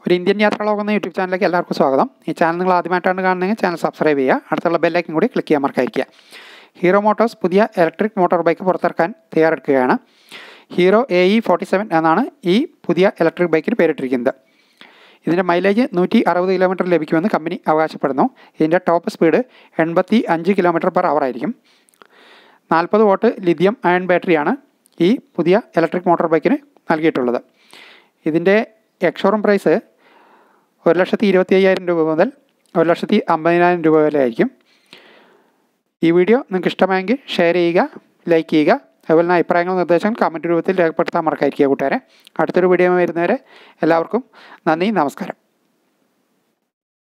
ഒരു ഇന്ത്യൻ യാത്രകളോകം എന്ന യൂട്യൂബ് ചാനലിലേക്ക് എല്ലാവർക്കും സ്വാഗതം ഈ ചാനൽ നിങ്ങൾ ആദ്യമായിട്ടാണ് കാണുന്നതെങ്കിൽ ചാനൽ സബ്സ്ക്രൈബ് ചെയ്യുക അടുത്തുള്ള ബെല്ലൈക്കും കൂടി ക്ലിക്ക് ചെയ്യാൻ മറക്കാതിരിക്കുക ഹീറോ മോട്ടോഴ്സ് പുതിയ ഇലക്ട്രിക് മോട്ടോർ ബൈക്ക് പുറത്തിറക്കാൻ തയ്യാറെടുക്കുകയാണ് Hero A E forty seven എന്നാണ് ഈ പുതിയ ഇലക്ട്രിക് ബൈക്കിന് പേരിട്ടിരിക്കുന്നത് ഇതിൻ്റെ മൈലേജ് നൂറ്റി അറുപത് കിലോമീറ്റർ ലഭിക്കുമെന്ന് കമ്പനി അവകാശപ്പെടുന്നു ഇതിൻ്റെ ടോപ്പ് സ്പീഡ് എൺപത്തി അഞ്ച് കിലോമീറ്റർ പെർ അവർ ആയിരിക്കും നാൽപ്പത് വോട്ട് ലിഥിയം അയൺ ബാറ്ററിയാണ് ഈ പുതിയ ഇലക്ട്രിക് മോട്ടോർ ബൈക്കിന് നൽകിയിട്ടുള്ളത് ഇതിൻ്റെ എക്സ്ഷോറൂം പ്രൈസ് ഒരു ലക്ഷത്തി ഇരുപത്തി അയ്യായിരം രൂപ മുതൽ ഒരു ലക്ഷത്തി അമ്പതിനായിരം രൂപ വരെ ആയിരിക്കും ഈ വീഡിയോ നിങ്ങൾക്ക് ഇഷ്ടമായെങ്കിൽ ഷെയർ ചെയ്യുക ലൈക്ക് ചെയ്യുക അതുപോലെ തന്നെ അഭിപ്രായങ്ങളും നിർദ്ദേശങ്ങളും കമൻറ്റ് രൂപത്തിൽ രേഖപ്പെടുത്താൻ മറക്കാതിരിക്കുക കൂട്ടുകാരെ അടുത്തൊരു വീഡിയോ വരുന്നവരെ എല്ലാവർക്കും നന്ദി നമസ്കാരം